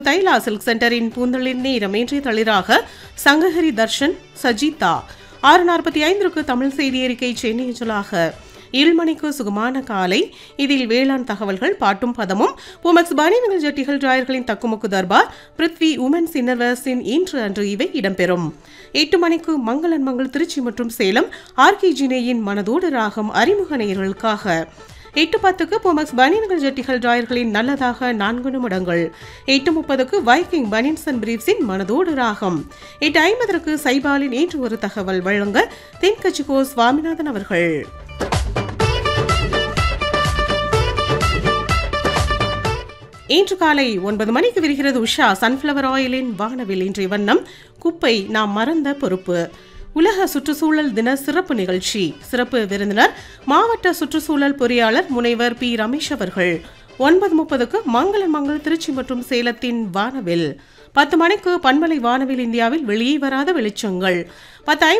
தைலா silk சென்டரின் பூந்தளிர் நேரம் இன்றைய தளிராக சங்ககிரி தர்ஷன் சஜிதா ஆறு நாற்பத்தி ஐந்திற்கு தமிழ் செய்தி அறிக்கை சென்னை அஞ்சலாக ஏழு மணிக்கு சுகமான காலை இதில் வேளாண் தகவல்கள் பாட்டும் பதமும் புமெக்ஸ் பனிநகல் ஜட்டிகள் டிராயர்களின் தக்குமுக்கு தர்பார் பிருத்வி உமன்ஸ் இன்னர்வர்ஸின் இன்று அன்று இவை இடம்பெறும் எட்டு மணிக்கு மங்களன் மங்கள் திருச்சி மற்றும் சேலம் ஆர்கே ஜினேயின் மனதோடு ராகம் அறிமுக நேயர்களுக்காக எட்டு பத்துக்கு புமக்ஸ் பனியன்கள் ஜட்டிகள் டிராயர்களின் நல்லதாக நான்கு நிமிடங்கள் எட்டு முப்பதுக்கு வைக்கிங் பனியன்ஸ் அண்ட் பிரீப்ஸின் மனதோடு ராகம் எட்டு ஐம்பதற்கு சைபாலின் ஏற்று ஒரு தகவல் வழங்க தென்கட்சிகோ சுவாமிநாதன் அவர்கள் இன்று காலை ஒன்பது மணிக்கு விரிகிறது உஷா சன்ஃப்ளவர் ஆயிலின் வானவில் இன்றைய வண்ணம் குப்பை நாம் மறந்த பொறுப்பு உலக சுற்றுச்சூழல் தின சிறப்பு நிகழ்ச்சி சிறப்பு விருந்தினர் மாவட்ட சுற்றுச்சூழல் பொறியாளர் முனைவர் பி ரமேஷ் அவர்கள் ஒன்பது முப்பதுக்கு மங்களன் மங்கள் திருச்சி மற்றும் சேலத்தின் வானவில் பத்து மணிக்கு பண்பலை வானவில் இந்தியாவில் வெளியே வராத வெளிச்சங்கள் பத்து